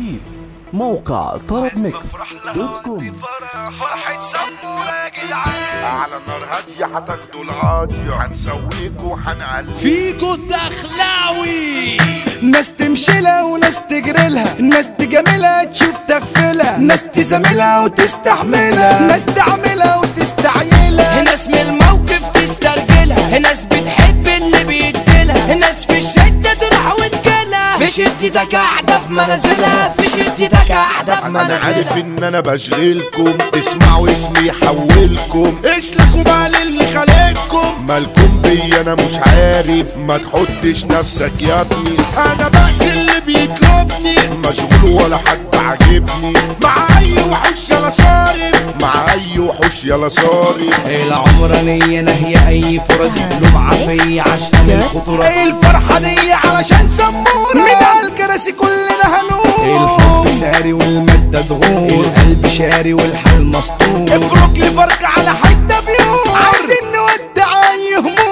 جديد موقع طرب ميكس دوت كوم فرحة سمورة يا جدعان على نار هادية هتاخدوا القاضية هنسويكوا وهنقلب فيكو الدخلاوي ناس تمشي لها وناس تجري لها ناس تجاملها تشوف تغفلها ناس تزاملها وتستحملها ناس تعملها وتستعيلها ناس من الموقف تسترجلها ناس بتحب اللي بيديلها ناس في الشدة تروح وتجيلها في شدتك قاعدة في منازلها في شدتك قاعدة في انا عارف منازلها ان انا بشغلكم تسمعوا اسمي يحولكم اسلكوا بقى للي خلقكم مالكم بيا انا مش عارف ما تحطش نفسك يا ابني انا بأس اللي بيطلبني مشغول ولا حد عاجبني مع اي وحوش يلا صارف مع اي وحوش يلا صارف العمرانية نهي أي فرد قلوب عافية عشان الخطورة الفرحة دي علشان سمورة من الكراسي كلنا هنور الحب ساري والمادة تغور القلب شاري والحال مسطور افرك لي فرق على حتة بيور عايزين نودع أي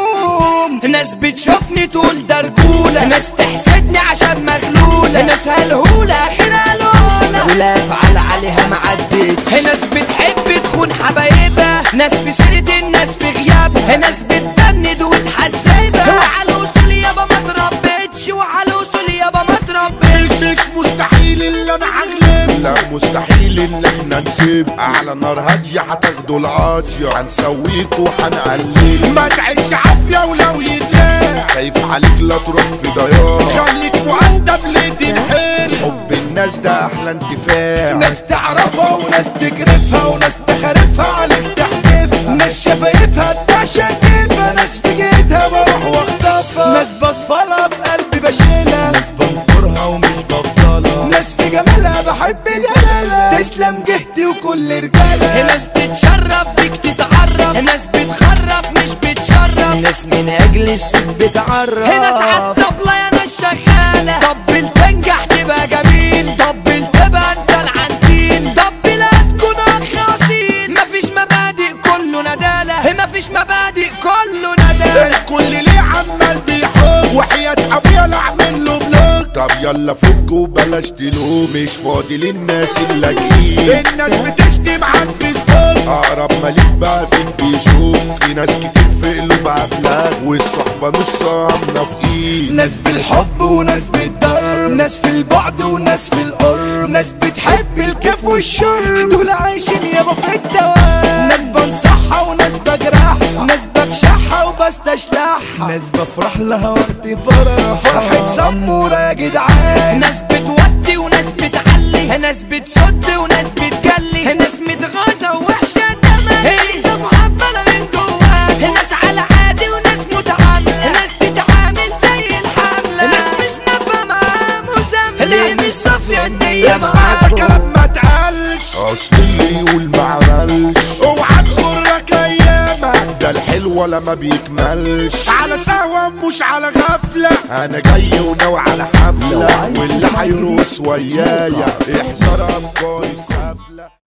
هموم ناس بتشوفني تقول ده رجولة ناس تحسدني عشان مغلولة ناس هلهولة اخرها لولة ولا افعل عليها ما عدتش ناس بتحب تخون حبايبها ناس في سيرة الناس في غيابها ناس بتبند وتحزبها وعلى الوصول يابا ما تربتش وعلى الوصول يابا ما تربتش مش مستحيل اللي انا هغلب لا مستحيل ان احنا نسيب على نار هادية هتاخدوا القاضية هنسويكوا وهنقلل ما تعيش عافية ولو يتلاقى خايف عليك لا تروح في ضياع خليك مؤدب ليه تنحر حب الناس ده احلى انتفاع ناس تعرفها وناس تجرفها وناس تخرفها عليك تحدفها ناس شفايفها تعشق كيفها ناس في جيتها بروح واخطفها ناس بصفلها في قلبي بشيلها ناس بنطرها ومش بفضلها ناس في جمالها بحب جلالها تسلم جهتي وكل رجالها ناس بتشرف بيك تتعرف ناس بتخرف مش بتشرف ناس من اجل الست بتعرف ناس عالطبلة يا ناس شغالة طبل تنجح تبقى جميل طبل تبقى انت العنتيل طبل هتكون اخ اصيل مفيش مبادئ كله ندالة مفيش مبادئ كله ندالة الكل ليه عمال بيحب وحياة ابويا لا اعمل له بلوك طب يلا فك وبلاش تلوم مش فاضي للناس اللاجئين الناس بتشتم على الفيسبوك اقرب مليك بقى فيك بيشوف في ناس كتير في قلوبها افلاك والصحبة نصها منافقين ناس بالحب وناس بالضرب ناس في البعد وناس في القرب ناس بتحب الكيف والشرب دول عايشين يابا في الدوام ناس بنصحها وناس بجرحها ناس بكشحها وبستشلحها ناس بفرح لها وقت فرح فرحة سمورة يا جدعان ناس بتودي وناس بتعلي ناس بتصد وناس بتجلي ناس متغاظة ووحشة تملي ناس محبلة من جواها ناس على عادي وناس متعاملة ناس تتعامل زي الحملة ناس مش نافعة معاها مزاملة ليه مش صافية النية اسمع معاكم كلام ما تقلش اصل اللي يقول ما عملش اوعى تغرك ايامك ده الحلو ولا ما بيكملش على سهوة مش على غفلة انا جاي وناوي على حفلة واللي هيروس ويايا احذر افكاري السفلة